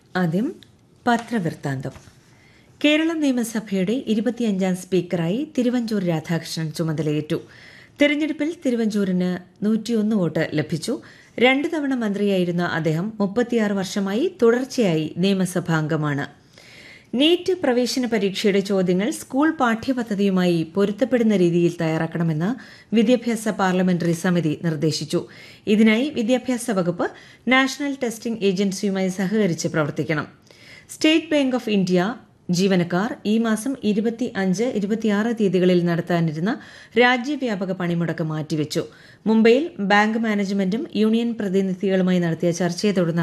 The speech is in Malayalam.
ആദ്യം പത്രവൃത്താന്തം കേരള നിയമസഭയുടെ ഇരുപത്തിയഞ്ചാം സ്പീക്കറായി തിരുവഞ്ചൂർ രാധാകൃഷ്ണൻ ചുമതലയേറ്റു തെരഞ്ഞെടുപ്പിൽ തിരുവഞ്ചൂരിന് നൂറ്റിയൊന്ന് വോട്ട് ലഭിച്ചു രണ്ട് തവണ മന്ത്രിയായിരുന്ന അദ്ദേഹം മുപ്പത്തിയാറ് വർഷമായി തുടർച്ചയായി നിയമസഭാംഗമാണ് നീറ്റ് പ്രവേശന പരീക്ഷയുടെ ചോദ്യങ്ങൾ സ്കൂൾ പാഠ്യപദ്ധതിയുമായി പൊരുത്തപ്പെടുന്ന രീതിയിൽ തയ്യാറാക്കണമെന്ന് വിദ്യാഭ്യാസ പാർലമെന്ററി സമിതി നിർദ്ദേശിച്ചു ഇതിനായി വിദ്യാഭ്യാസ വകുപ്പ് നാഷണൽ ടെസ്റ്റിംഗ് ഏജൻസിയുമായി സഹകരിച്ച് പ്രവർത്തിക്കണം സ്റ്റേറ്റ് ബാങ്ക് ഓഫ് ഇന്ത്യ ജീവനക്കാർ ഈ മാസം ഇരുപത്തി അഞ്ച് ഇരുപത്തിയാറ് തീയതികളിൽ നടത്താനിരുന്ന രാജ്യവ്യാപക പണിമുടക്ക് മാറ്റിവെച്ചു മുംബൈയിൽ ബാങ്ക് മാനേജ്മെന്റും യൂണിയൻ പ്രതിനിധികളുമായി നടത്തിയ ചർച്ചയെ തുടർന്ന്